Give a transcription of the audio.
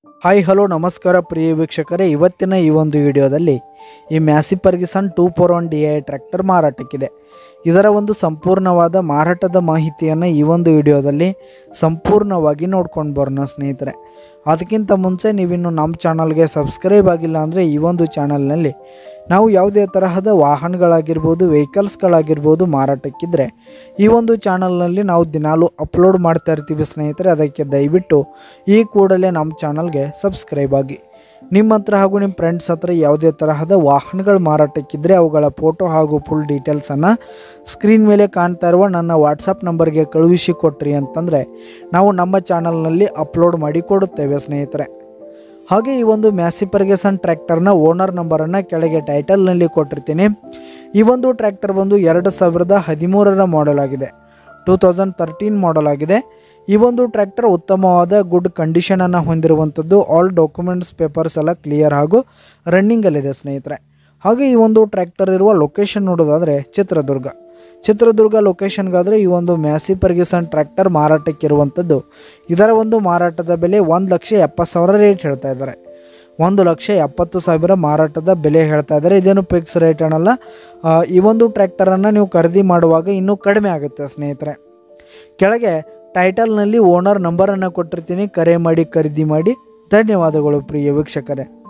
hi hello ನಮಸ್ಕಾರ ಪ್ರಿಯ ವೀಕ್ಷಕರೇ ಇವತ್ತಿನ ಈ ಒಂದು ವಿಡಿಯೋದಲ್ಲಿ ಈ Massey Ferguson two four one D I tractor ಮಾರಾಟಕ್ಕಿದೆ ಇದರ ಒಂದು ಸಂಪೂರ್ಣವಾದ ಮಾರಾಟದ ಮಾಹಿತಿಯನ್ನು ಈ ಒಂದು ವಿಡಿಯೋದಲ್ಲಿ ಸಂಪೂರ್ಣವಾಗಿ ನೋಡ್ಕೊಂಡು ಬರೋಣ ಸ್ನೇಹಿತರೆ ಅದಕ್ಕಿಂತ ಮುಂಚೆ ನೀವಿನ್ನು ನಮ್ಮ ಚಾನಲ್ಗೆ ಸಬ್ಸ್ಕ್ರೈಬ್ ಆಗಿಲ್ಲ ಅಂದರೆ ಈ ಒಂದು ಚಾನಲ್ನಲ್ಲಿ ನಾವು ಯಾವುದೇ ತರಹದ ವಾಹನಗಳಾಗಿರ್ಬೋದು ವೆಹಿಕಲ್ಸ್ಗಳಾಗಿರ್ಬೋದು ಮಾರಾಟಕ್ಕಿದ್ರೆ ಈ ಒಂದು ಚಾನಲ್ನಲ್ಲಿ ನಾವು ದಿನಾಲೂ ಅಪ್ಲೋಡ್ ಮಾಡ್ತಾ ಇರ್ತೀವಿ ಸ್ನೇಹಿತರೆ ಅದಕ್ಕೆ ದಯವಿಟ್ಟು ಈ ಕೂಡಲೇ ನಮ್ಮ ಚಾನಲ್ಗೆ ಸಬ್ಸ್ಕ್ರೈಬ್ ಆಗಿ ನಿಮ್ಮ ಹತ್ರ ಹಾಗೂ ನಿಮ್ಮ ಫ್ರೆಂಡ್ಸ್ ಹತ್ರ ಯಾವುದೇ ತರಹದ ವಾಹನಗಳು ಮಾರಾಟಕ್ಕಿದ್ರೆ ಅವುಗಳ ಫೋಟೋ ಹಾಗೂ ಫುಲ್ ಡೀಟೇಲ್ಸನ್ನು ಸ್ಕ್ರೀನ್ ಮೇಲೆ ಕಾಣ್ತಾ ಇರುವ ನನ್ನ ವಾಟ್ಸಪ್ ನಂಬರ್ಗೆ ಕಳುಹಿಸಿ ಕೊಟ್ರಿ ಅಂತಂದರೆ ನಾವು ನಮ್ಮ ಚಾನಲ್ನಲ್ಲಿ ಅಪ್ಲೋಡ್ ಮಾಡಿ ಕೊಡುತ್ತೇವೆ ಸ್ನೇಹಿತರೆ ಹಾಗೆ ಈ ಒಂದು ಮ್ಯಾಸಿ ಪರ್ಗೆಸನ್ ಟ್ರ್ಯಾಕ್ಟರ್ನ ಓನರ್ ನಂಬರನ್ನು ಕೆಳಗೆ ಟೈಟಲ್ನಲ್ಲಿ ಕೊಟ್ಟಿರ್ತೀನಿ ಈ ಒಂದು ಟ್ರ್ಯಾಕ್ಟರ್ ಬಂದು ಎರಡು ಸಾವಿರದ ಹದಿಮೂರರ ಮಾಡೆಲ್ ಆಗಿದೆ ಟೂ ತೌಸಂಡ್ ತರ್ಟೀನ್ ಮಾಡೆಲ್ ಆಗಿದೆ ಈ ಒಂದು ಟ್ರ್ಯಾಕ್ಟರ್ ಉತ್ತಮವಾದ ಗುಡ್ ಕಂಡೀಷನನ್ನು ಹೊಂದಿರುವಂಥದ್ದು ಆಲ್ ಡಾಕ್ಯುಮೆಂಟ್ಸ್ ಪೇಪರ್ಸ್ ಎಲ್ಲ ಕ್ಲಿಯರ್ ಹಾಗೂ ರನ್ನಿಂಗಲ್ಲಿದೆ ಸ್ನೇಹಿತರೆ ಹಾಗೆ ಈ ಒಂದು ಟ್ರ್ಯಾಕ್ಟರ್ ಇರುವ ಲೊಕೇಶನ್ ನೋಡೋದಾದರೆ ಚಿತ್ರದುರ್ಗ ಚಿತ್ರದುರ್ಗ ಲೊಕೇಶನ್ಗಾದರೆ ಈ ಒಂದು ಮ್ಯಾಸಿ ಪರ್ಗಿಸನ್ ಟ್ರ್ಯಾಕ್ಟರ್ ಮಾರಾಟಕ್ಕಿರುವಂಥದ್ದು ಇದರ ಒಂದು ಮಾರಾಟದ ಬೆಲೆ ಒಂದು ಲಕ್ಷ ಎಪ್ಪತ್ತು ಸಾವಿರ ರೇಟ್ ಹೇಳ್ತಾ ಇದ್ದಾರೆ ಒಂದು ಲಕ್ಷ ಎಪ್ಪತ್ತು ಸಾವಿರ ಮಾರಾಟದ ಬೆಲೆ ಹೇಳ್ತಾ ಇದ್ದಾರೆ ಇದೇನು ಫಿಕ್ಸ್ ರೇಟ್ ಅನ್ನಲ್ಲ ಆ, ಈ ಒಂದು ಟ್ರ್ಯಾಕ್ಟರನ್ನು ನೀವು ಖರೀದಿ ಮಾಡುವಾಗ ಇನ್ನೂ ಕಡಿಮೆ ಆಗುತ್ತೆ ಸ್ನೇಹಿತರೆ ಕೆಳಗೆ ಟೈಟಲ್ನಲ್ಲಿ ಓನರ್ ನಂಬರನ್ನು ಕೊಟ್ಟಿರ್ತೀನಿ ಕರೆ ಮಾಡಿ ಖರೀದಿ ಮಾಡಿ ಧನ್ಯವಾದಗಳು ಪ್ರಿಯ ವೀಕ್ಷಕರೇ